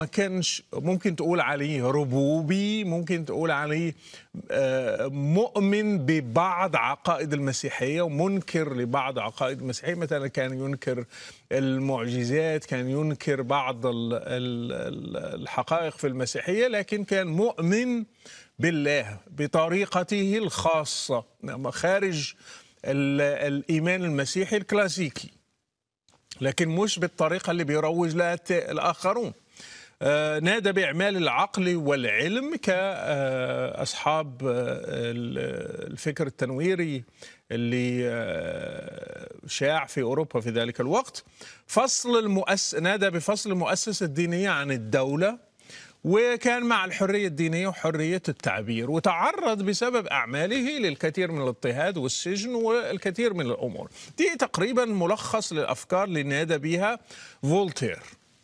ما كانش ممكن تقول عليه ربوبي ممكن تقول عليه آه، مؤمن ببعض عقائد المسيحية ومنكر لبعض عقائد المسيحية مثلا كان ينكر المعجزات كان ينكر بعض ال- ال- ال- الحقائق في المسيحية لكن كان مؤمن بالله بطريقته الخاصة خارج ال- الإيمان المسيحي الكلاسيكي لكن مش بالطريقة اللي بيروج لها الت- الآخرون آه، نادى بإعمال العقل والعلم كأصحاب الفكر التنويري اللي آه، شاع في أوروبا في ذلك الوقت فصل المؤس... نادى بفصل المؤسسة الدينية عن الدولة وكان مع الحرية الدينية وحرية التعبير وتعرض بسبب أعماله للكثير من الاضطهاد والسجن والكثير من الأمور دي تقريبا ملخص للأفكار اللي نادى بها فولتير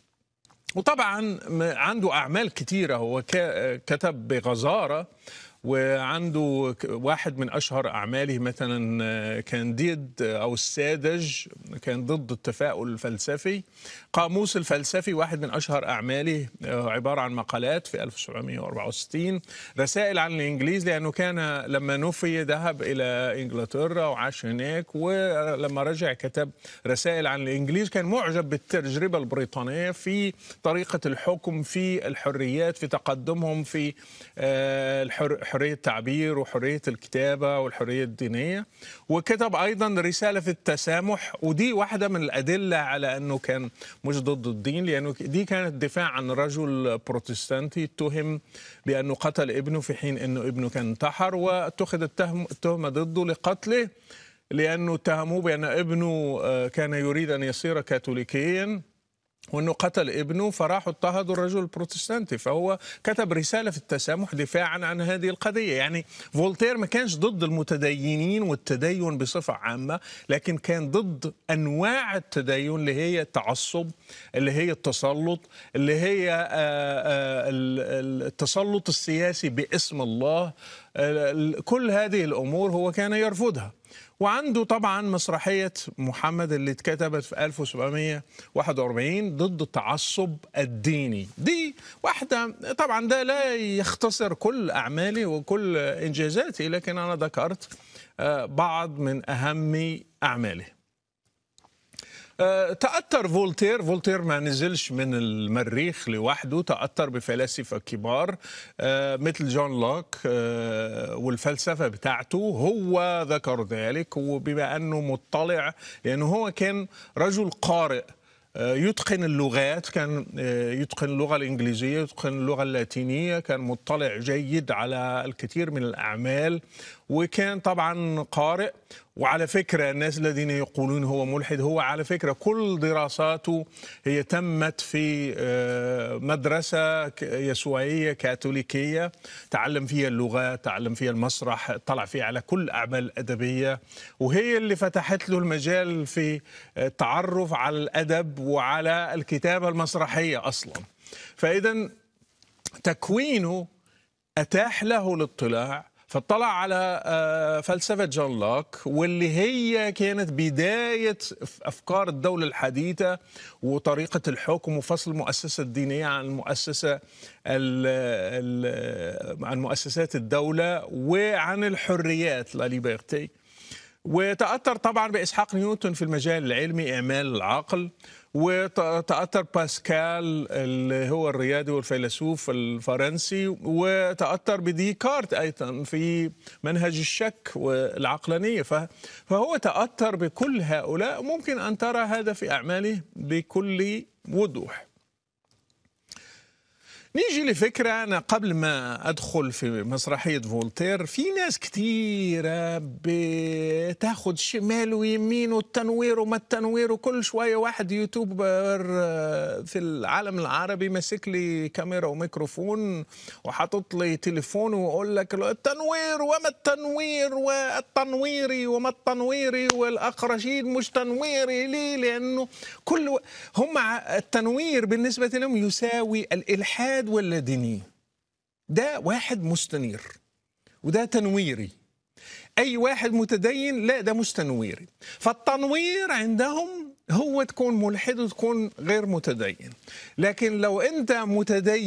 وطبعا م- عنده أعمال كتيرة هو ك- كتب بغزارة وعنده ك- واحد من أشهر أعماله مثلا آه، كانديد أو الساذج كان ضد التفاؤل الفلسفي قاموس الفلسفي واحد من أشهر أعماله آه، عبارة عن مقالات في 1764 رسائل عن الإنجليز لأنه كان لما نفي ذهب إلى إنجلترا وعاش هناك ولما رجع كتب رسائل عن الإنجليز كان معجب بالتجربة البريطانية في طريقة الحكم في الحريات في تقدمهم في آه، الحر- حرية التعبير وحرية الكتابة والحرية الدينية وكتب أيضا رسالة في التسامح ودي واحدة من الأدلة على أنه كان مش ضد الدين لأنه دي كانت دفاع عن رجل بروتستانتي اتهم بأنه قتل ابنه في حين أنه ابنه كان انتحر واتخذ التهم التهمة ضده لقتله لأنه اتهموه بأن ابنه آه، كان يريد أن يصير كاثوليكيا وانه قتل ابنه فراحوا اضطهدوا الرجل البروتستانتي فهو كتب رساله في التسامح دفاعا عن هذه القضيه يعني فولتير ما كانش ضد المتدينين والتدين بصفه عامه لكن كان ضد انواع التدين اللي هي التعصب اللي هي التسلط اللي هي آه، آه، ال- ال- التسلط السياسي باسم الله ال- ال- كل هذه الامور هو كان يرفضها وعنده طبعا مسرحية محمد اللي اتكتبت في 1741 ضد التعصب الديني دي واحدة طبعا ده لا يختصر كل أعمالي وكل إنجازاتي لكن أنا ذكرت آه، بعض من أهم أعماله آه، تأثر فولتير فولتير ما نزلش من المريخ لوحده تأثر بفلاسفة كبار آه، مثل جون لوك آه، والفلسفة بتاعته هو ذكر ذلك وبما أنه مطلع لأنه هو كان رجل قارئ آه، يتقن اللغات كان آه، يتقن اللغة الإنجليزية يتقن اللغة اللاتينية كان مطلع جيد على الكثير من الأعمال وكان طبعا قارئ وعلى فكرة الناس الذين يقولون هو ملحد هو على فكرة كل دراساته هي تمت في آه، مدرسة ك- يسوعية كاثوليكية تعلم فيها اللغات تعلم فيها المسرح طلع فيها على كل الأعمال الأدبية وهي اللي فتحت له المجال في التعرف على الأدب وعلى الكتابة المسرحية أصلا فإذا تكوينه أتاح له الاطلاع فاطلع على آه، فلسفة جون لوك واللي هي كانت بداية أفكار الدولة الحديثة وطريقة الحكم وفصل المؤسسة الدينية عن المؤسسة ال ال عن مؤسسات الدولة وعن الحريات لا ليبرتي وتأثر طبعا بإسحاق نيوتن في المجال العلمي إعمال العقل وتأثر باسكال اللي هو الرياضي والفيلسوف الفرنسي وتأثر بديكارت أيضا في منهج الشك والعقلانية ف- فهو تأثر بكل هؤلاء ممكن أن ترى هذا في أعماله بكل وضوح نيجي لفكرة أنا قبل ما أدخل في مسرحية فولتير في ناس كتيرة بتاخد شمال ويمين والتنوير وما التنوير وكل شوية واحد يوتيوبر آه، في العالم العربي ماسك لي كاميرا وميكروفون وحاطط لي تليفون ويقول لك التنوير وما التنوير والتنويري وما التنويري والأخ رشيد مش تنويري ليه لأنه كل و- هم ع- التنوير بالنسبة لهم يساوي الإلحاد واللادينية ده واحد مستنير وده تنويري أي واحد متدين لا ده مش تنويري فالتنوير عندهم هو تكون ملحد وتكون غير متدين لكن لو انت متدين